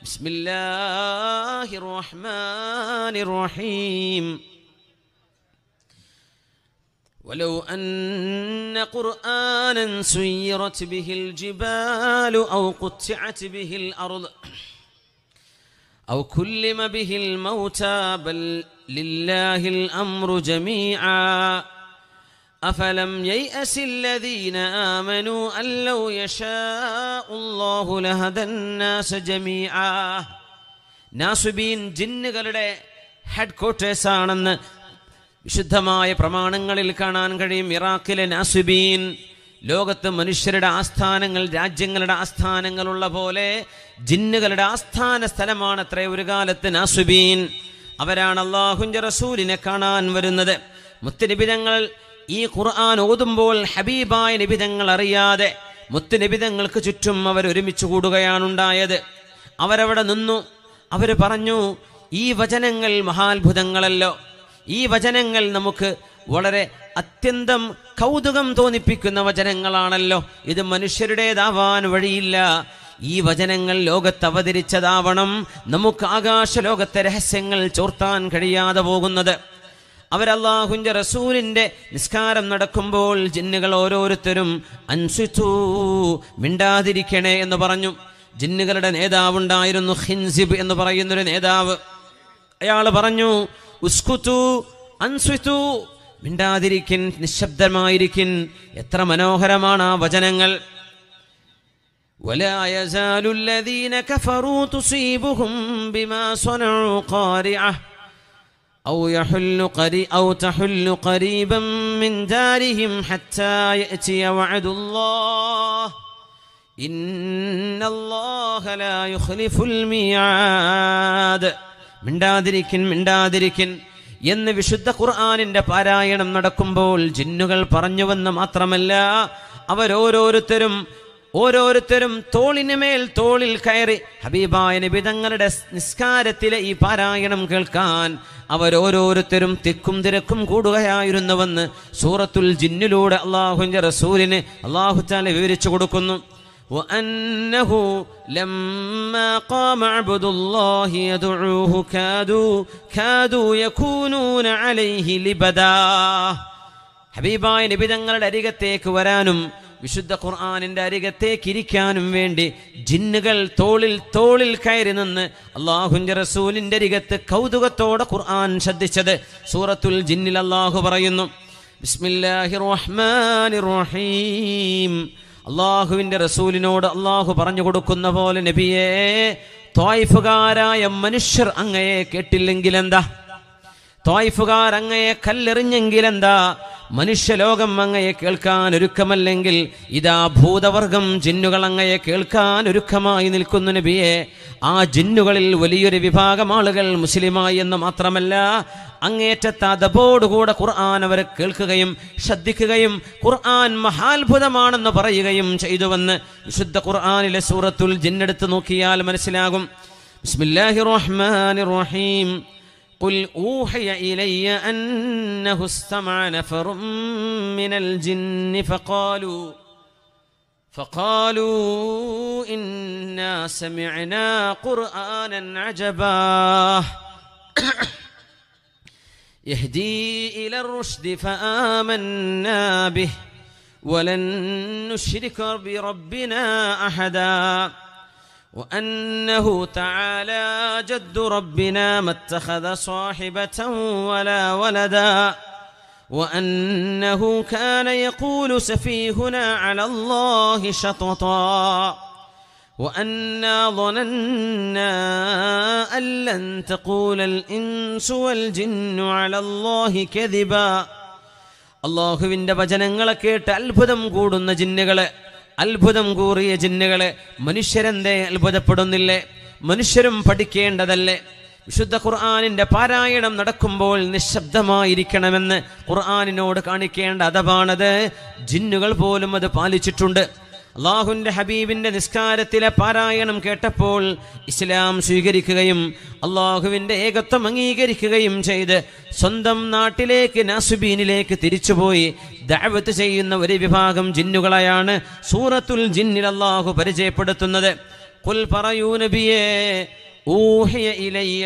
بسم الله الرحمن الرحيم ولو أن قرآنا سيرت به الجبال أو قطعت به الأرض أو كلم به الموتى بل لله الأمر جميعا أفلم ييأس الذين آمنوا أن لو يشاء الله لهدى الناس جميعا നാസുബീൻ ജിന്നുകളുടെ head quarters ആണെന്ന് വിശുദ്ധമായ പ്രമാണങ്ങളിൽ കാണാൻ കഴിയും ഇറാഖിലെ നാസുബീൻ ലോകത്ത് മനുഷ്യരുടെ ആസ്ഥാനങ്ങൾ രാജ്യങ്ങളുടെ ആസ്ഥാനങ്ങളുള്ള പോലെ ജിന്നുകളുടെ ആസ്ഥാന സ്ഥലമാണ് അത്ര ഒരു കാലത്ത് നാസുബീൻ അവരാണ് അള്ളാഹുഞ്ച റസൂലിനെ കാണാൻ വരുന്നത് മുത്തനിബിതങ്ങൾ ഈ ഖുർആൻ ഓതുമ്പോൾ ഹബീബായ നിബിതങ്ങൾ അറിയാതെ മുത്തുനിബിതങ്ങൾക്ക് ചുറ്റും അവർ ഒരുമിച്ച് കൂടുകയാണുണ്ടായത് അവരവിടെ നിന്നു അവർ പറഞ്ഞു ഈ വചനങ്ങൾ മഹാത്ഭുതങ്ങളല്ലോ ഈ വചനങ്ങൾ നമുക്ക് വളരെ അത്യന്തം കൗതുകം തോന്നിപ്പിക്കുന്ന വചനങ്ങളാണല്ലോ ഇത് മനുഷ്യരുടേതാവാൻ വഴിയില്ല ഈ വചനങ്ങൾ ലോകത്ത് അവതരിച്ചതാവണം നമുക്ക് ആകാശ ലോകത്തെ രഹസ്യങ്ങൾ ചോർത്താൻ കഴിയാതെ പോകുന്നത് അവരല്ലാഹുവിൻ്റെ റസൂലിൻ്റെ നിസ്കാരം നടക്കുമ്പോൾ ജിന്നുകൾ ഓരോരുത്തരും അൻസിത്തു മിണ്ടാതിരിക്കണേ എന്ന് പറഞ്ഞു ജിന്നുകളുടെ നേതാവുണ്ടായിരുന്നു ഹിൻസിബ് എന്ന് പറയുന്നൊരു നേതാവ് അയാൾ പറഞ്ഞു ഉസ്കുത്തു അൻസ്വിത്തു മിണ്ടാതിരിക്കിൻ നിശബ്ദമായിരിക്കിൻ എത്ര മനോഹരമാണ് ആ വചനങ്ങൾ ولا يزال الذين كفروا تصيبهم بما صنعوا قارعة أو يحل قري أو تحل قريبا من دارهم حتى يأتي وعد الله إن الله لا يخلف الميعاد മിണ്ടാതിരിക്കിൻ മിണ്ടാതിരിക്കിൻ എന്ന് വിശുദ്ധ ഖുർആാനിന്റെ പാരായണം നടക്കുമ്പോൾ ജിന്നുകൾ പറഞ്ഞുവെന്ന് മാത്രമല്ല അവരോരോരുത്തരും ഓരോരുത്തരും തോളിന് മേൽ തോളിൽ കയറി ഹബീബായ നബി തങ്ങളുടെ നിസ്കാരത്തിലെ ഈ പാരായണം കേൾക്കാൻ അവരോരോരുത്തരും തിക്കും തിരക്കും കൂടുകയായിരുന്നുവെന്ന് സൂറത്തുൽ ജിന്നിലൂടെ അള്ളാഹുവിൻ്റെ റസൂലിന് അള്ളാഹു താല വിവരിച്ചു കൊടുക്കുന്നു وأنه لما قام عبد الله يدعوه كادوا كادوا يكونون عليه لبدا ഹബീബായ നിബിതങ്ങളുടെ അരികത്തേക്ക് വരാനും വിശുദ്ധ ഖുർആാനിന്റെ അരികത്തേക്ക് ഇരിക്കാനും വേണ്ടി ജിന്നുകൾ തോളിൽ തോളിൽ കയറി നിന്ന് അള്ളാഹുന്റെ റസൂലിന്റെ അരികത്ത് കൗതുകത്തോടെ ഖുർആൻ ശ്രദ്ധിച്ചത് സൂറത്തുൽ ജിന്നിൽ അള്ളാഹു പറയുന്നു ബിസ്മില്ലാഹിർ റഹ്മാനിർ റഹീം അള്ളാഹുവിന്റെ റസൂലിനോട് അള്ളാഹു പറഞ്ഞു കൊടുക്കുന്ന പോലെ നബിയേ തോയ്ഫുകാരായ മനുഷ്യർ അങ്ങയെ കേട്ടില്ലെങ്കിൽ എന്താ തോയ്ഫുകാർ അങ്ങയെ കല്ലെറിഞ്ഞെങ്കിൽ എന്താ മനുഷ്യലോകം അങ്ങയെ കേൾക്കാൻ ഒരുക്കമല്ലെങ്കിൽ ഇതാ ഭൂതവർഗം ജിന്നുകൾ അങ്ങയെ കേൾക്കാൻ ഒരുക്കമായി നിൽക്കുന്നു നബിയെ ആ ജിന്നുകളിൽ വലിയൊരു വിഭാഗം ആളുകൾ മുസ്ലിമായി എന്ന് മാത്രമല്ല അങ്ങേറ്റത്തെ അതബോടുകൂടെ ഖുർആൻ അവർ കേൾക്കുകയും ശ്രദ്ധിക്കുകയും ഖുർആൻ മഹാത്ഭുതമാണെന്ന് പറയുകയും ചെയ്തുവെന്ന് വിശുദ്ധ ഖുർആനിലെ സൂറത്തുൽ ജിന്നെടുത്ത് നോക്കിയാൽ മനസ്സിലാകും ബിസ്മില്ലാഹി റഹ്മാനി റഹീം قل أوحي إلي أنه استمع نفر من الجن فقالوا فقالوا إنا سمعنا قرآنا عجبا يهدي إلى الرشد فآمنا به ولن نشرك بربنا أحدا وأنه تعالى جد ربنا ما اتخذ صاحبة ولا ولدا وأنه كان يقول سفيهنا على الله شططا وأنا ظننا أن لن تقول الإنس والجن على الله كذبا അള്ളാഹുവിൻ്റെ വചനങ്ങളെ കേട്ട് അത്ഭുതം കൂടുന്ന ജിന്നുകളെ അത്ഭുതം കൂറിയ ജിന്നുകളെ മനുഷ്യരെന്തേ അത്ഭുതപ്പെടുന്നില്ലേ മനുഷ്യരും പഠിക്കേണ്ടതല്ലേ വിശുദ്ധ ഖുർആാനിന്റെ പാരായണം നടക്കുമ്പോൾ നിശബ്ദമായിരിക്കണമെന്ന് ഖുർആാനിനോട് കാണിക്കേണ്ട അതവാണത് ജിന്നുകൾ പോലും അത് പാലിച്ചിട്ടുണ്ട് അള്ളാഹുവിൻ്റെ ഹബീബിൻ്റെ നിസ്കാരത്തിലെ പാരായണം കേട്ടപ്പോൾ ഇസ്ലാം സ്വീകരിക്കുകയും അള്ളാഹുവിൻ്റെ ഏകത്വം അംഗീകരിക്കുകയും ചെയ്ത് സ്വന്തം നാട്ടിലേക്ക് നാസുബീനിലേക്ക് തിരിച്ചുപോയി ദഅവത്ത് ചെയ്യുന്ന ഒരു വിഭാഗം ജിന്നുകളെയാണ് സൂറത്തുൽ ജിന്നിൽ അള്ളാഹു പരിചയപ്പെടുത്തുന്നത് കുൽ പറയൂ നബിയേ ഊഹിയ ഇലയ്യ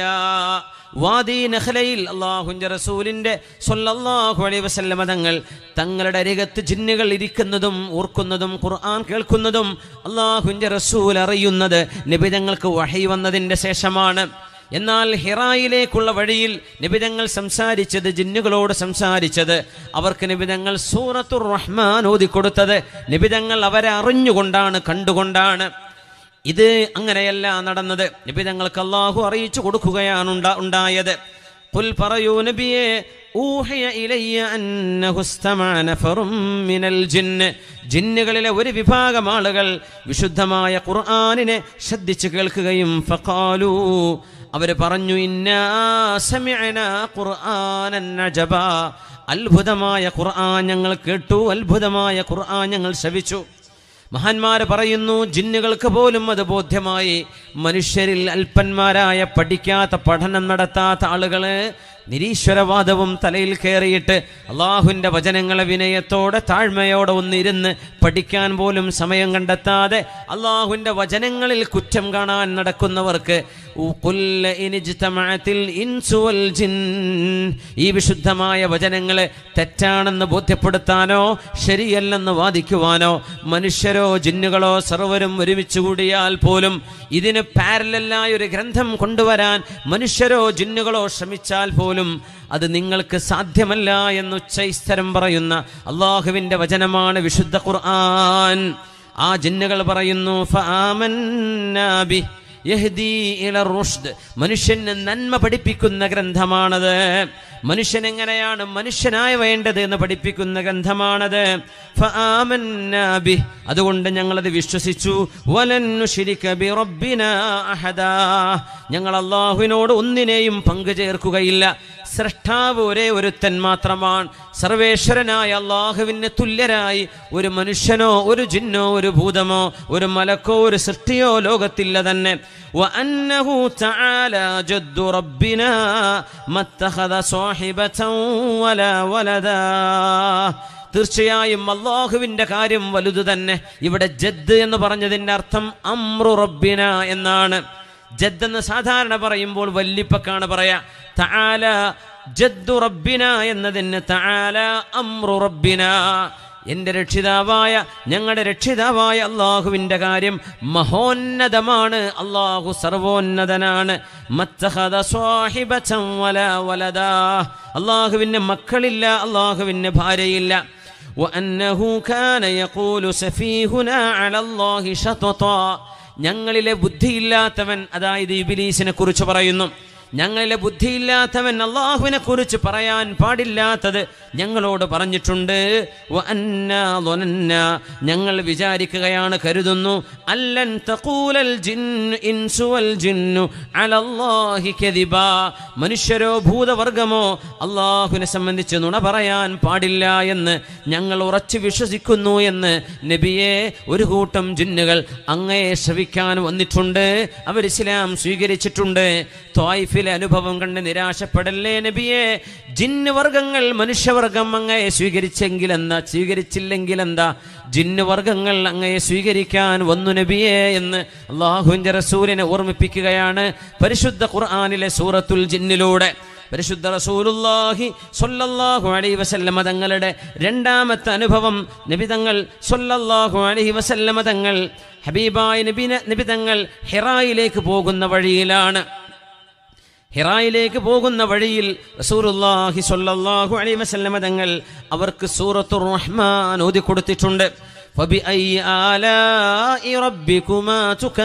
വാദി നഖലയിൽ അള്ളാഹുന്റെ റസൂലിന്റെ സ്വല്ലല്ലാഹു അലൈഹി വസല്ലമ തങ്ങൾ തങ്ങളുടെ അരികത്ത് ജിന്നുകൾ ഇരിക്കുന്നതും ഓർക്കുന്നതും ഖുർആൻ കേൾക്കുന്നതും അള്ളാഹുന്റെ റസൂൽ അറിയുന്നത് നിബിതങ്ങൾക്ക് വഹി വന്നതിന്റെ ശേഷമാണ് എന്നാൽ ഹിറായിലേക്കുള്ള വഴിയിൽ നിബിതങ്ങൾ സംസാരിച്ചത് ജിന്നുകളോട് സംസാരിച്ചത് അവർക്ക് നിബിതങ്ങൾ സൂറത്തുർ റഹ്മാൻ ഓതിക്കൊടുത്തത് നിബിതങ്ങൾ അവരെ അറിഞ്ഞുകൊണ്ടാണ് കണ്ടുകൊണ്ടാണ് ഇത് അങ്ങനെയല്ല നടന്നത് നിബിതങ്ങൾക്ക് അള്ളാഹു അറിയിച്ചു കൊടുക്കുകയാണ് ഉണ്ടാ- ഉണ്ടായത് قل പറയൂ നബിയെ ഊഹിയ ഇലയ്യ അന്നഹു ഇസ്തമഅ നഫറും മിനൽ ജിന്ന് ജിന്നുകളിലെ ഒരു വിഭാഗം ആളുകൾ വിശുദ്ധമായ ഖുർആനിനെ ശ്രദ്ധിച്ചു കേൾക്കുകയും ഫഖാലു അവർ പറഞ്ഞു ഇന്നാ സമിഅനാ ഖുർആനൻ അജബാ അത്ഭുതമായ ഖുർആൻ ഞങ്ങൾ കേട്ടു അത്ഭുതമായ ഖുർആൻ ഞങ്ങൾ ശ്രവിച്ചു മഹാന്മാര് പറയുന്നു ജിന്നുകൾക്ക് പോലും അത് ബോധ്യമായി മനുഷ്യരിൽ അല്പന്മാരായ പഠിക്കാത്ത പഠനം നടത്താത്ത ആളുകള് നിരീശ്വരവാദവും തലയിൽ കയറിയിട്ട് അള്ളാഹുവിൻ്റെ വചനങ്ങളെ വിനയത്തോടെ താഴ്മയോടെ ഒന്നിരുന്ന് പഠിക്കാൻ പോലും സമയം കണ്ടെത്താതെ അള്ളാഹുവിൻ്റെ വചനങ്ങളിൽ കുറ്റം കാണാൻ നടക്കുന്നവർക്ക് ഉഖുല്ല ഇനിജ്തമഅത്തിൽ ഇൻസു വൽ ജിൻ. ഈ വിശുദ്ധമായ വചനങ്ങളെ തെറ്റാണെന്ന് ബോധ്യപ്പെടുത്താനോ ശരിയല്ലെന്ന് വാദിക്കുവാനോ മനുഷ്യരോ ജിന്നുകളോ സർവരും ഒരുമിച്ച് കൂടിയാൽ പോലും ഇതിന് പാരലായ ഒരു ഗ്രന്ഥം കൊണ്ടുവരാൻ മനുഷ്യരോ ജിന്നുകളോ ശ്രമിച്ചാൽ പോലും അത് നിങ്ങൾക്ക് സാധ്യമല്ല എന്ന് ഉച്ചൈസ്തരം പറയുന്ന അള്ളാഹുവിന്റെ വചനമാണ് വിശുദ്ധ ഖുർആൻ ആ ജിന്നുകൾ പറയുന്നു ഫആമന്നാ ബിഹ് യഹ്ദീ ഇലർ റുഷ്ദ് മനുഷ്യന് നന്മ പഠിപ്പിക്കുന്ന ഗ്രന്ഥമാണത് മനുഷ്യൻ എങ്ങനെയാണ് മനുഷ്യനായ വേണ്ടത് എന്ന് പഠിപ്പിക്കുന്ന ഗ്രന്ഥമാണത് ഫആമന്നാ ബിഹ്. അതുകൊണ്ട് ഞങ്ങളത് വിശ്വസിച്ചു വലൻ നുശ്രിക ബിറബ്ബിനാ അഹദാ ഞങ്ങൾ അള്ളാഹുവിനോട് ഒന്നിനെയും പങ്കു ചേർക്കുകയില്ല സൃഷ്ടാവ് ഒരേ ഒരുത്തൻ മാത്രമാണ് സർവേശ്വരനായ അള്ളാഹുവിന് തുല്യരായി ഒരു മനുഷ്യനോ ഒരു ജിന്നോ ഒരു ഭൂതമോ ഒരു മലക്കോ ഒരു സൃഷ്ടിയോ ലോകത്തില്ല തന്നെ وأنه تعالى جد ربنا ما اتخذ صاحبة ولا ولدا തീർച്ചയായും അള്ളാഹുവിന്റെ കാര്യം വലുത് തന്നെ ഇവിടെ ജദ് എന്ന് പറഞ്ഞതിന്റെ അർത്ഥം അമ്രു റബ്ബിന എന്നാണ് ജദ് എന്ന് സാധാരണ പറയുമ്പോൾ വല്ലിപ്പക്കാണ് പറയാ തആല ജദ്ദു റബ്ബിന എന്നതിന് തആല അമ്രു റബ്ബിന എന്റെ രക്ഷിതാവായ ഞങ്ങളുടെ രക്ഷിതാവായ അള്ളാഹുവിന്റെ കാര്യം മഹോന്നതമാണ് അള്ളാഹു സർവോന്നതനാണ് മത്തഖദ സ്വാഹിബതൻ വലാ വലദാ അള്ളാഹുവിന് മക്കളില്ല അള്ളാഹുവിന് ഭാര്യയില്ല وأنه كان يقول سفيهنا على الله شططا ഞങ്ങളിലെ ബുദ്ധിയില്ലാത്തവൻ അതായത് ഇബിലീസിനെ കുറിച്ച് പറയുന്നു ഞങ്ങളിലെ ബുദ്ധിയില്ലാത്തവൻ അള്ളാഹുവിനെ കുറിച്ച് പറയാൻ പാടില്ലാത്തത് ഞങ്ങളോട് പറഞ്ഞിട്ടുണ്ട് വ അന്നാ ظننا. ഞങ്ങൾ വിചാരിക്കുകയാണ് കരുതുന്നു അല്ലൻ തഖൂലൽ ജിന്നു ഇൻസു വൽ ജിന്നു അലല്ലാഹി കദിബാ മനുഷ്യരോ ഭൂതവർഗമോ അള്ളാഹുവിനെ സംബന്ധിച്ച് നുണ പറയാൻ പാടില്ല എന്ന് ഞങ്ങൾ ഉറച്ചു വിശ്വസിക്കുന്നു എന്ന് നബിയെ ഒരു കൂട്ടം ജിന്നുകൾ അങ്ങയെ ശ്രവിക്കാൻ വന്നിട്ടുണ്ട് അവർ ഇസ്ലാം സ്വീകരിച്ചിട്ടുണ്ട് ത്വായിഫിലെ അനുഭവം കണ്ട് നിരാശപ്പെടല്ലേ നബിയെ ജിന്ന് വർഗങ്ങൾ മനുഷ്യവർഗം അങ്ങയെ സ്വീകരിച്ചെങ്കിൽ എന്താ സ്വീകരിച്ചില്ലെങ്കിൽ എന്താ ജിന്ന് വർഗങ്ങൾ അങ്ങയെ സ്വീകരിക്കാൻ വന്നു നബിയെ എന്ന് അള്ളാഹുവിന്റെ റസൂലിനെ ഓർമ്മിപ്പിക്കുകയാണ് പരിശുദ്ധ ഖുർആനിലെ സൂറത്തുൽ ജിന്നിലൂടെ പരിശുദ്ധ റസൂലുള്ളാഹി സ്വല്ലല്ലാഹു അലൈഹി വസല്ലമ തങ്ങളുടെ രണ്ടാമത്തെ അനുഭവം നബിതങ്ങൾ സ്വല്ലല്ലാഹു അലൈഹി വസല്ലമ തങ്ങൾ ഹബീബായ നബിന നബിതങ്ങൾ ഹിറായിലേക്ക് പോകുന്ന വഴിയിലാണ് ഹിറായിലേക്ക് പോകുന്ന വഴിയിൽ റസൂലുള്ളാഹി സ്വല്ലല്ലാഹു അലൈഹി വസല്ലമ തങ്ങൾ അവർക്ക് സൂറത്തുർ റഹ്മാൻ ഓതി കൊടുത്തിട്ടുണ്ട് فبأي آلاء ربكما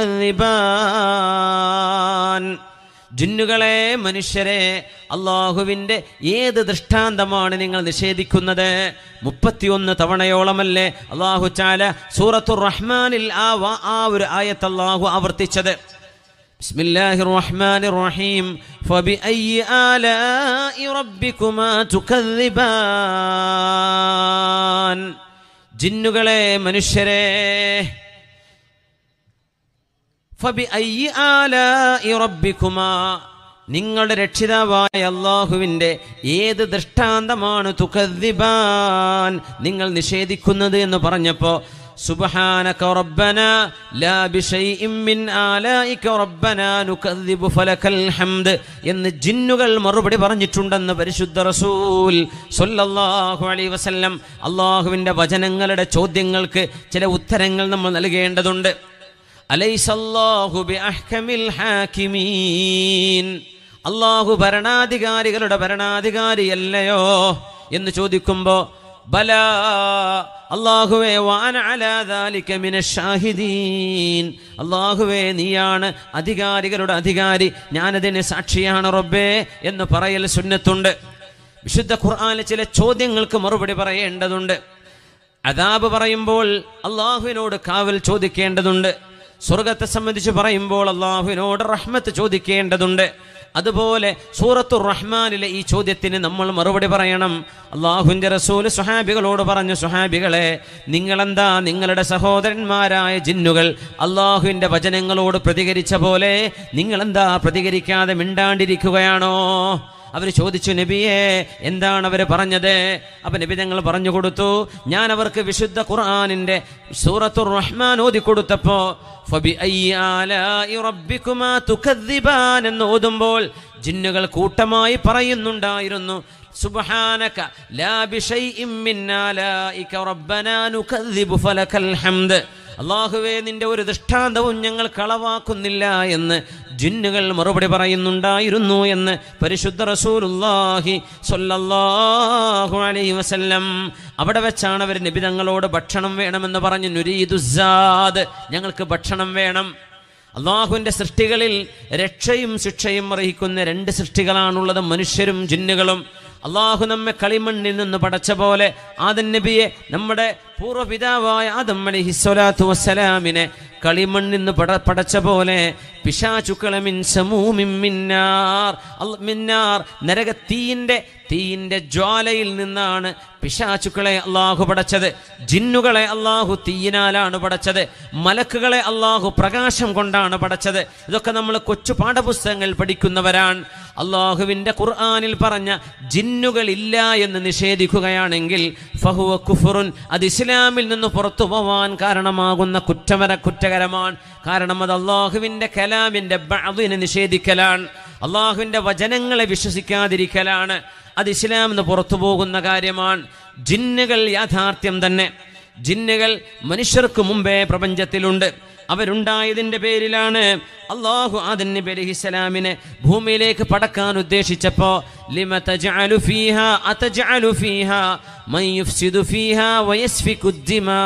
تكذبان ജിന്നുകളെ മനുഷ്യരെ അള്ളാഹുവിൻ്റെ ഏത് ദൃഷ്ടാന്തമാണ് നിങ്ങൾ നിഷേധിക്കുന്നത് മുപ്പത്തിയൊന്ന് തവണയോളമല്ലേ അള്ളാഹു ചാല സൂറത്തുർ റഹ്മാനിൽ ആ വാ- ആ ഒരു ആയത്ത് അള്ളാഹു ആവർത്തിച്ചത് بسم الله الرحمن الرحيم فبأي آلاء ربكما تكذبان ജിന്നുകളെ മനുഷ്യരെ فبأي آلاء ربكما നിങ്ങളുടെ രക്ഷിതാവായ അള്ളാഹുവിൻ്റെ ഏത് ദൃഷ്ടാന്തമാണ് തുക്കദ്ദിബാൻ നിങ്ങൾ നിഷേധിക്കുന്നത് എന്ന് പറഞ്ഞപ്പോൾ സുബ്ഹാനക റബ്ബന ലാ ബിശൈഇൻ മിൻ ആലായിക റബ്ബന നുകദ്ദിബു ഫലകൽ ഹംദ് എന്ന് ജിന്നുകൾ മറുപടി പറഞ്ഞിട്ടുണ്ടെന്ന് പരിശുദ്ധ റസൂൽ സല്ലല്ലാഹു അലൈഹി വസല്ലം അള്ളാഹുവിൻ്റെ വചനങ്ങളുടെ ചോദ്യങ്ങൾക്ക് ചില ഉത്തരങ്ങൾ നമ്മൾ നൽകേണ്ടതുണ്ട് അലൈസല്ലാഹു ബിഅഹ്കമിൽ ഹാക്കിമീൻ അള്ളാഹു ഭരണാധികാരികളുടെ ഭരണാധികാരിയല്ലയോ എന്ന് ചോദിക്കുമ്പോൾ ബല അള്ളാഹുവേ വാന അലാ ദാലിക മിനശ് ഷാഹിദീൻ അള്ളാഹുവേ നീയാണ് അധികാരികളുടെ അധികാരി ഞാനതിന് സാക്ഷിയാണ് റബ്ബേ എന്ന് പറയൽ സുന്നത്തുണ്ട് വിശുദ്ധ ഖുർആനിലെ ചില ചോദ്യങ്ങൾക്ക് മറുപടി പറയേണ്ടതുണ്ട് അതാബ് പറയുമ്പോൾ അള്ളാഹുവിനോട് കാവൽ ചോദിക്കേണ്ടതുണ്ട് സ്വർഗത്തെ സംബന്ധിച്ച് പറയുമ്പോൾ അള്ളാഹുവിനോട് റഹ്മത്ത് ചോദിക്കേണ്ടതുണ്ട് അതുപോലെ സൂറത്തുർ റഹ്മാനിലെ ഈ ചോദ്യത്തിന് നമ്മൾ മറുപടി പറയണം അള്ളാഹുവിൻ്റെ റസൂല് സുഹാബികളോട് പറഞ്ഞു സുഹാബികളെ നിങ്ങളെന്താ നിങ്ങളുടെ സഹോദരന്മാരായ ജിന്നുകൾ അള്ളാഹുവിൻ്റെ വചനങ്ങളോട് പ്രതികരിച്ച പോലെ നിങ്ങളെന്താ പ്രതികരിക്കാതെ മിണ്ടാണ്ടിരിക്കുകയാണോ അവർ ചോദിച്ചു നബിയെ എന്താണ് അവർ പറഞ്ഞത് അപ്പൊ നബി ഞങ്ങൾ പറഞ്ഞു കൊടുത്തു ഞാൻ അവർക്ക് വിശുദ്ധ ഖുർആാനിന്റെ സൂറത്തുർ റഹ്മാൻ ഓതി കൊടുത്തപ്പോ ഫബിഅയ്യി ആലാഇ റബ്ബിക്കുമാ തുകദ്ദിബാൻ എന്ന് ഓതുമ്പോൾ ജിന്നുകൾ കൂട്ടമായി പറയുന്നുണ്ടായിരുന്നു സുബ്ഹാനക ലാ ബിശൈഇൻ മിൻ ആലാഇക റബ്ബനാ നുകദ്ദിബു ഫലകൽ ഹംദ് അള്ളാഹുവേ നിന്റെ ഒരു ദൃഷ്ടാന്തവും ഞങ്ങൾ കളവാക്കുന്നില്ല എന്ന് ജിന്നുകൾ മറുപടി പറയുന്നുണ്ടായിരുന്നു എന്ന് പരിശുദ്ധ റസൂലുല്ലാഹി സ്വല്ലല്ലാഹു അലൈഹി വസല്ലം അവിടെ വെച്ചാണ് അവർ നബി തങ്ങളോട് ഭക്ഷണം വേണമെന്ന് പറഞ്ഞു നുരീദുസാദ് ഞങ്ങൾക്ക് ഭക്ഷണം വേണം അള്ളാഹുവിൻ്റെ സൃഷ്ടികളിൽ രക്ഷയും ശിക്ഷയും അറിയിക്കുന്ന രണ്ട് സൃഷ്ടികളാണുള്ളത് മനുഷ്യരും ജിന്നുകളും അള്ളാഹു നമ്മെ കളിമണ്ണിൽ നിന്ന് പടച്ച പോലെ ആദൻ നബിയെ നമ്മുടെ പൂർവ്വപിതാവായ ആദം അലി ഹിസ്വലാത്തു വസ്സലാമിനെ കളിമണ്ണിൽ നിന്ന് പട പടച്ച പോലെ പിശാചുക്കളെ മിൻ സമൂമിൻ മിന്നാർ അൽ- മിന്നാർ നരകത്തീയിൻ്റെ തീയിൻ്റെ ജ്വാലയിൽ നിന്നാണ് പിശാചുക്കളെ അള്ളാഹു പടച്ചത് ജിന്നുകളെ അള്ളാഹു തീയിനാലാണ് പടച്ചത് മലക്കുകളെ അള്ളാഹു പ്രകാശം കൊണ്ടാണ് പടച്ചത് ഇതൊക്കെ നമ്മൾ കൊച്ചു പാഠപുസ്തകങ്ങൾ പഠിക്കുന്നവരാണ് അള്ളാഹുവിൻ്റെ ഖുർആാനിൽ പറഞ്ഞ ജിന്നുകളില്ല എന്ന് നിഷേധിക്കുകയാണെങ്കിൽ ഫഹുവ കുഫുറുൻ അത് ഇസ്ലാമിൽ നിന്ന് പുറത്തു പോവാൻ കാരണമാകുന്ന കുറ്റമര കുറ്റകരമാണ് കാരണം അത് അള്ളാഹുവിൻ്റെ കലാമിൻ്റെ ബഅദിനെ നിഷേധിക്കലാണ് അള്ളാഹുവിൻ്റെ വചനങ്ങളെ വിശ്വസിക്കാതിരിക്കലാണ് അത് ഇസ്ലാം എന്ന് പുറത്തു പോകുന്ന കാര്യമാണ് ജിന്നുകൾ യാഥാർത്ഥ്യം തന്നെ ജിന്നുകൾ മനുഷ്യർക്ക് മുമ്പേ പ്രപഞ്ചത്തിലുണ്ട് അവരുണ്ടായതിൻ്റെ പേരിലാണ് അള്ളാഹു ആദൻ നബി അലൈഹിസ്സലാമിനെ ഭൂമിയിലേക്ക് പടക്കാൻ ഉദ്ദേശിച്ചപ്പോൾ ലിമ തജ്അലു ഫീഹ അതജ്അലു ഫീഹ മൻ യുഫ്സിദു ഫീഹ വയസ്ഫികു الدماء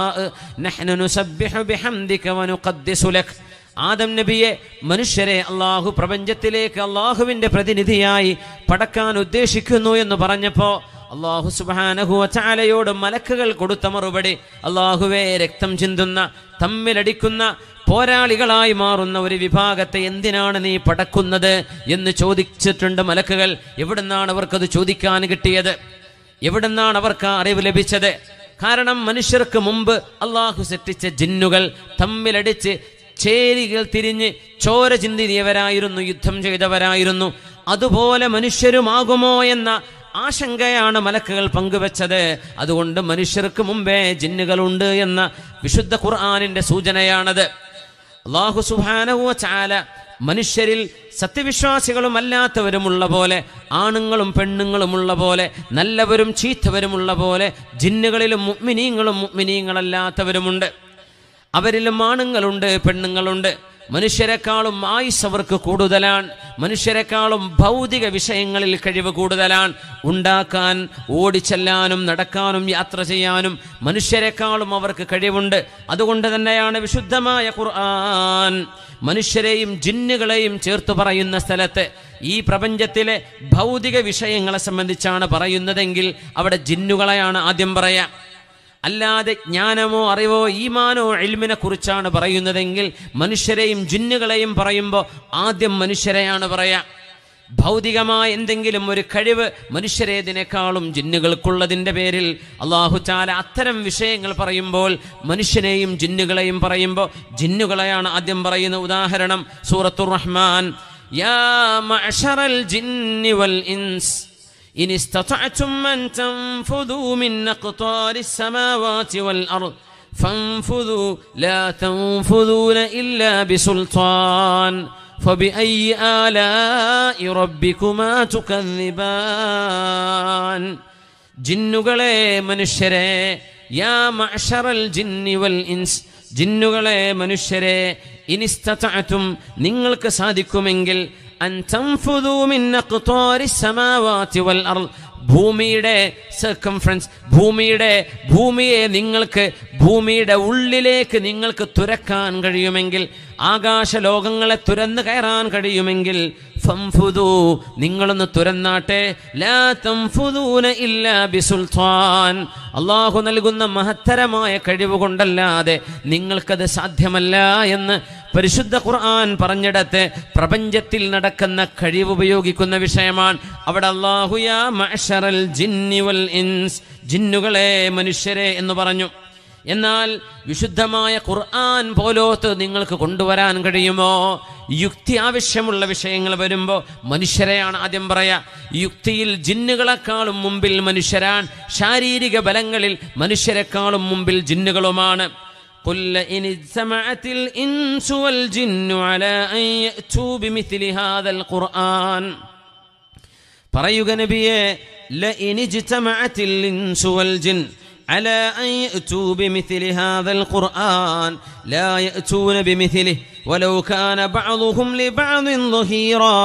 നഹ്നു നുസബ്ബിഹു ബിഹംദിക വനുഖദ്ദിസു ലക് ആദം നബിയെ മനുഷ്യരെ അള്ളാഹു പ്രപഞ്ചത്തിലേക്ക് അള്ളാഹുവിൻ്റെ പ്രതിനിധിയായി പടക്കാൻ ഉദ്ദേശിക്കുന്നു എന്ന് പറഞ്ഞപ്പോൾ അള്ളാഹു സുബാനഹുവ ചാലയോട് മലക്കുകൾ കൊടുത്ത മറുപടി അള്ളാഹുവെ രക്തം ചിന്തുന്ന തമ്മിലടിക്കുന്ന പോരാളികളായി മാറുന്ന ഒരു വിഭാഗത്തെ എന്തിനാണ് നീ പടക്കുന്നത് എന്ന് ചോദിച്ചിട്ടുണ്ട് മലക്കുകൾ എവിടുന്നാണ് അവർക്കത് ചോദിക്കാൻ കിട്ടിയത് എവിടുന്നാണ് അവർക്ക് ആ അറിവ് ലഭിച്ചത് കാരണം മനുഷ്യർക്ക് മുമ്പ് അള്ളാഹു സൃഷ്ടിച്ച ജിന്നുകൾ തമ്മിലടിച്ച് ചേരികൾ തിരിഞ്ഞ് ചോര ചിന്തിയവരായിരുന്നു യുദ്ധം ചെയ്തവരായിരുന്നു അതുപോലെ മനുഷ്യരുമാകുമോ എന്ന ആശങ്കയാണ് മലക്കുകൾ പങ്കുവച്ചത് അതുകൊണ്ട് മനുഷ്യർക്ക് മുമ്പേ ജിന്നുകളുണ്ട് എന്ന വിശുദ്ധ ഖുർആാനിന്റെ സൂചനയാണത് അള്ളാഹു സുബാനവ ചാല മനുഷ്യരിൽ സത്യവിശ്വാസികളും അല്ലാത്തവരുമുള്ള പോലെ ആണുങ്ങളും പെണ്ണുങ്ങളുമുള്ള പോലെ നല്ലവരും ചീത്തവരുമുള്ള പോലെ ജിന്നുകളിലും മുഗ്മിനീങ്ങളും മുഗ്മിനീങ്ങളല്ലാത്തവരുമുണ്ട് അവരിലും ആണുങ്ങളുണ്ട് പെണ്ണുങ്ങളുണ്ട് മനുഷ്യരെക്കാളും ആയുസ് അവർക്ക് കൂടുതലാണ് മനുഷ്യരെക്കാളും ഭൗതിക വിഷയങ്ങളിൽ കഴിവ് കൂടുതലാണ് ഉണ്ടാക്കാൻ ഓടിച്ചെല്ലാനും നടക്കാനും യാത്ര ചെയ്യാനും മനുഷ്യരെക്കാളും അവർക്ക് കഴിവുണ്ട് അതുകൊണ്ട് തന്നെയാണ് വിശുദ്ധമായ ഖുർആൻ മനുഷ്യരെയും ജിന്നുകളെയും ചേർത്ത് പറയുന്ന സ്ഥലത്ത് ഈ പ്രപഞ്ചത്തിലെ ഭൗതിക വിഷയങ്ങളെ സംബന്ധിച്ചാണ് പറയുന്നതെങ്കിൽ അവിടെ ജിന്നുകളെയാണ് ആദ്യം പറയാം അല്ലാതെ ജ്ഞാനമോ അറിവോ ഈമാനോ എൽമിനെ കുറിച്ചാണ് പറയുന്നതെങ്കിൽ മനുഷ്യരെയും ജിന്നുകളെയും പറയുമ്പോൾ ആദ്യം മനുഷ്യരെയാണ് പറയാ ഭൗതികമായ എന്തെങ്കിലും ഒരു കഴിവ് മനുഷ്യരേതിനേക്കാളും ജിന്നുകൾക്കുള്ളതിൻ്റെ പേരിൽ അള്ളാഹു ചാല അത്തരം വിഷയങ്ങൾ പറയുമ്പോൾ മനുഷ്യനെയും ജിന്നുകളെയും പറയുമ്പോൾ ജിന്നുകളെയാണ് ആദ്യം പറയുന്ന ഉദാഹരണം സൂറത്തുർ റഹ്മാൻ യാ മഅ്ശറൽ ജിന്നി വൽ ഇൻസ് إن استطعتم أن تنفذوا من أقطار السماوات والأرض فانفذوا لا تنفذون إلا بسلطان فبأي آلاء ربكما تكذبان ജിന്നുകളെ മനുഷ്യരെ യാ മഅ്ശറൽ ജിന്നി വൽ ഇൻസ് ജിന്നുകളെ മനുഷ്യരെ ഇനിസ്തതഅതും നിങ്ങൾക്ക് സാധിക്കുമെങ്കിൽ അൻ തൻഫുദൂ മിൻ അഖ്താരിസ് സമാവാതി വൽ അർള് ഭൂമിയുടെ സർക്കംഫറൻസ് ഭൂമിയുടെ ഭൂമിയെ നിങ്ങൾക്ക് ഭൂമിയുടെ ഉള്ളിലേക്ക് നിങ്ങൾക്ക് തുരക്കാൻ കഴിയുമെങ്കിൽ ആകാശ ലോകങ്ങളെ തുരന്ന് കയറാൻ കഴിയുമെങ്കിൽ ഫംഫുദു നിങ്ങളൊന്ന് തുരന്നാട്ടെ ലാ തംഫുദൂന ഇല്ലാ ബിസുൽത്താൻ അള്ളാഹു നൽകുന്ന മഹത്തരമായ കഴിവ് കൊണ്ടല്ലാതെ നിങ്ങൾക്കത് സാധ്യമല്ല എന്ന് പരിശുദ്ധ ഖുർആൻ പറഞ്ഞിടത്ത് പ്രപഞ്ചത്തിൽ നടക്കുന്ന കഴിവ് ഉപയോഗിക്കുന്ന വിഷയമാണ് അവിടെ അള്ളാഹു യാ മഅ്ശറൽ ജിന്നി വൽ ഇൻസ് ജിന്നുകളെ മനുഷ്യരെ എന്ന് പറഞ്ഞു എന്നാൽ വിശുദ്ധമായ ഖുർആൻ പോലോത്ത് നിങ്ങൾക്ക് കൊണ്ടുവരാൻ കഴിയുമോ യുക്തി ആവശ്യമുള്ള വിഷയങ്ങൾ വരുമ്പോൾ മനുഷ്യരെയാണ് ആദ്യം പറയാ യുക്തിയിൽ ജിന്നുകളെക്കാളും മുമ്പിൽ മനുഷ്യരാൻ ശാരീരിക ബലങ്ങളിൽ മനുഷ്യരെക്കാളും മുമ്പിൽ ജിന്നുകളുമാണ് قل إن اجتمعت الإنس والجن على أن يأتوا بمثل هذا القرآن പറയുക നബിയെ لئن اجتمعت الإنس والجن على أن يأتوا بمثل هذا القرآن لا يأتون بمثله ولو كان بعضهم لبعض ظهيرا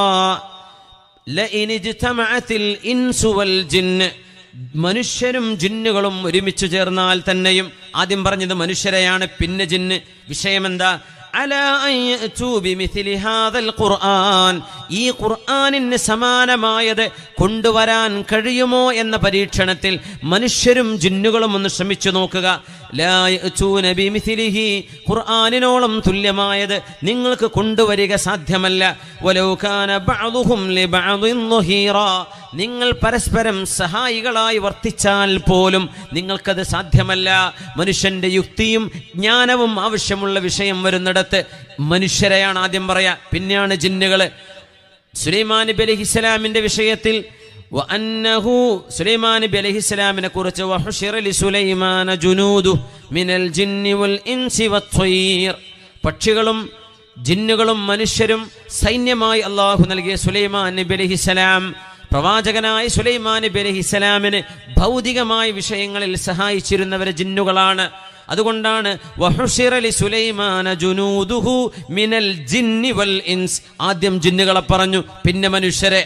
لئن اجتمعت الإنس والجن മനുഷ്യരും ജിന്നുകളും ഒരുമിച്ച് ചേർന്നാൽ തന്നെയും ആദ്യം പറഞ്ഞത് മനുഷ്യരെയാണ് പിന്നെ ജിന്ന് വിഷയമെന്താ അലാ അൻ യഅ്തൂ ബിമിഥ്ലി ഹാദൽ ഖുർആൻ ഈ ഖുർആനിന് സമാനമായത് കൊണ്ടുവരാൻ കഴിയുമോ എന്ന പരീക്ഷണത്തിൽ മനുഷ്യരും ജിന്നുകളും ഒന്ന് ശ്രമിച്ചു നോക്കുക ലാ യഅ്തൂന ബിമിഥ്ലിഹി ഖുർആനിനോളം തുല്യമായത് നിങ്ങൾക്ക് കൊണ്ടുവരിക സാധ്യമല്ല വലൗ കാന ബഅദുഹും ലിബഅദിൻ ളുഹീറാ നിങ്ങൾ പരസ്പരം സഹായികളായി വർത്തിച്ചാൽ പോലും നിങ്ങൾക്കത് സാധ്യമല്ല മനുഷ്യന്റെ യുക്തിയും ജ്ഞാനവും ആവശ്യമുള്ള വിഷയം വരുന്നിടത്ത് മനുഷ്യരെയാണ് ആദ്യം പറയാ പിന്നെയാണ് ജിന്നുകള് സുലൈമാൻ നബി അലഹിസ്സലാമിന്റെ വിഷയത്തിൽ وأنه സുലൈമാൻ നബി അലൈഹിസ്സലാമിനെ കുറിച്ച് വഹുശിറ ലിസുലൈമാന ജുനൂദു മിനൽ ജിന്നി വൽ ഇൻസി വത്വയ്ർ പക്ഷികളും ജിന്നുകളും മനുഷ്യരും സൈന്യമായി അള്ളാഹു നൽകിയ സുലൈമാൻ നബി അലൈഹിസ്സലാം പ്രവാചകനായ സുലൈമാൻ നബി അലൈഹിസ്സലാമിന് ഭൗതികമായ വിഷയങ്ങളിൽ സഹായിച്ചിരുന്നവരെ ജിന്നുകളാണ് അതുകൊണ്ടാണ് വഹുശിറ ലിസുലൈമാന ജുനൂദുഹു മിനൽ ജിന്നി വൽ ഇൻസ് ആദ്യം ജിന്നുകളെ പറഞ്ഞു പിന്നെ മനുഷ്യരെ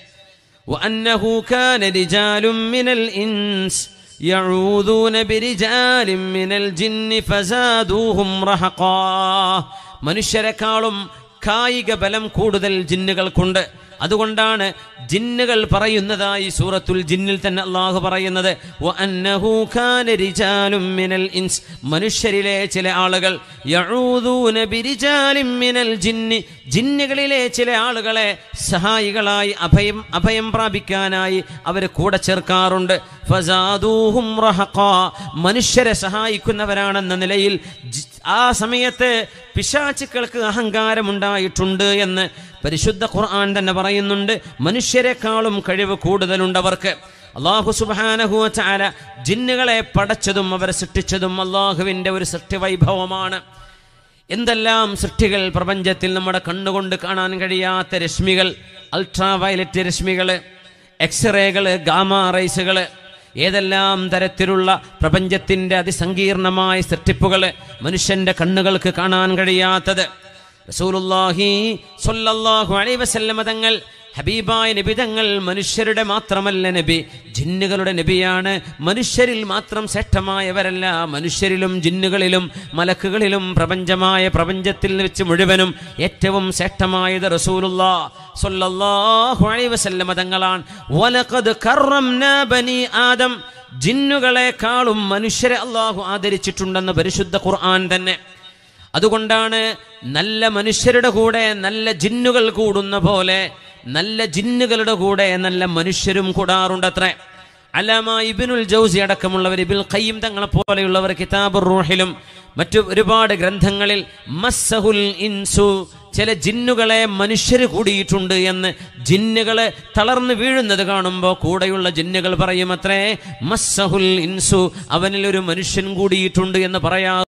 وأنه كان رجال من الإنس يعوذون برجال من الجن فزادوهم رهقا മനുഷ്യരെക്കാളും കായിക ബലം കൂടുതൽ ജിന്നുകൾക്കുണ്ട് അതുകൊണ്ടാണ് ജിന്നുകൾ പറയുന്നതായി സൂറത്തുൽ ജിന്നിൽ തന്നെ അള്ളാഹു പറയുന്നത് വഅന്നഹു കാന റിജാലും മിനൽ ഇൻസ് മനുഷ്യരിലെ ചില ആളുകൾ യഊദൂന ബിരിജാലിൻ മിനൽ ജിന്നി ജിന്നുകളിലെ ചില ആളുകളെ സഹായികളായി അഭയം അഭയം പ്രാപിക്കാനായി അവർ കൂടെ ചേർക്കാറുണ്ട് ഫസാദൂഹും റഹഖാ മനുഷ്യരെ സഹായിക്കുന്നവരാണെന്ന നിലയിൽ ജി- ആ സമയത്ത് പിശാചുക്കൾക്ക് അഹങ്കാരമുണ്ടായിട്ടുണ്ട് എന്ന് പരിശുദ്ധ ഖുർആൻ തന്നെ പറയുന്നുണ്ട് മനുഷ്യരെക്കാളും കഴിവ് കൂടുതലുണ്ടവർക്ക് അള്ളാഹു സുബാനഹു ചാല ജിന്നുകളെ പടച്ചതും അവരെ സൃഷ്ടിച്ചതും അള്ളാഹുവിൻ്റെ ഒരു സൃഷ്ടിവൈഭവമാണ് എന്തെല്ലാം സൃഷ്ടികൾ പ്രപഞ്ചത്തിൽ നമ്മുടെ കണ്ണുകൊണ്ട് കാണാൻ കഴിയാത്ത രശ്മികൾ അൾട്രാ വയലറ്റ് രശ്മികൾ എക്സ്റേകൾ ഗാമ റൈസുകൾ ഏതെല്ലാം തരത്തിലുള്ള പ്രപഞ്ചത്തിൻ്റെ അതിസങ്കീർണമായ സൃഷ്ടിപ്പുകൾ മനുഷ്യൻ്റെ കണ്ണുകൾക്ക് കാണാൻ കഴിയാത്തത് റസൂലുള്ളാഹി സ്വല്ലല്ലാഹു അലൈഹി വസല്ലമ തങ്ങൾ ഹബീബായ നബി തങ്ങൾ മനുഷ്യരുടെ മാത്രമല്ല നബി ജിന്നുകളുടെ നബിയാണ് മനുഷ്യരിൽ മാത്രം ശ്രേഷ്ഠമായവരല്ല മനുഷ്യരിലും ജിന്നുകളിലും മലക്കുകളിലും പ്രപഞ്ചമായ പ്രപഞ്ചത്തിൽ വെച്ച് മുഴുവനും ഏറ്റവും ശ്രേഷ്ഠമായത് റസൂലുള്ളാ സ്വല്ലല്ലാഹു അലൈഹി വസല്ലമ തങ്ങളാണ് വലഖദ് കറംനാ ബനി ആദം ജിന്നുകളെക്കാളും മനുഷ്യരെ അള്ളാഹു ആദരിച്ചിട്ടുണ്ടെന്ന് പരിശുദ്ധ ഖുർആൻ തന്നെ അതുകൊണ്ടാണ് നല്ല മനുഷ്യരുടെ കൂടെ നല്ല ജിന്നുകൾ കൂടുന്ന പോലെ നല്ല ജിന്നുകളുടെ കൂടെ നല്ല മനുഷ്യരും കൂടാറുണ്ടത്രേ അലാമ ഇബിനുൽ ജൗസി അടക്കമുള്ളവർ ഇബിൽ ഖയ്യിം തങ്ങളെ പോലെയുള്ളവർ കിതാബുർ റൂഹിലും മറ്റു ഒരുപാട് ഗ്രന്ഥങ്ങളിൽ മസ്സഹുൽ ഇൻസു ചില ജിന്നുകളെ മനുഷ്യർ കൂടിയിട്ടുണ്ട് എന്ന് ജിന്നുകളെ തളർന്നു വീഴുന്നത് കാണുമ്പോൾ കൂടെയുള്ള ജിന്നുകൾ പറയുമത്രേ മസ്സഹുൽ ഇൻസു അവനിൽ ഒരു മനുഷ്യൻ കൂടിയിട്ടുണ്ട് എന്ന് പറയാ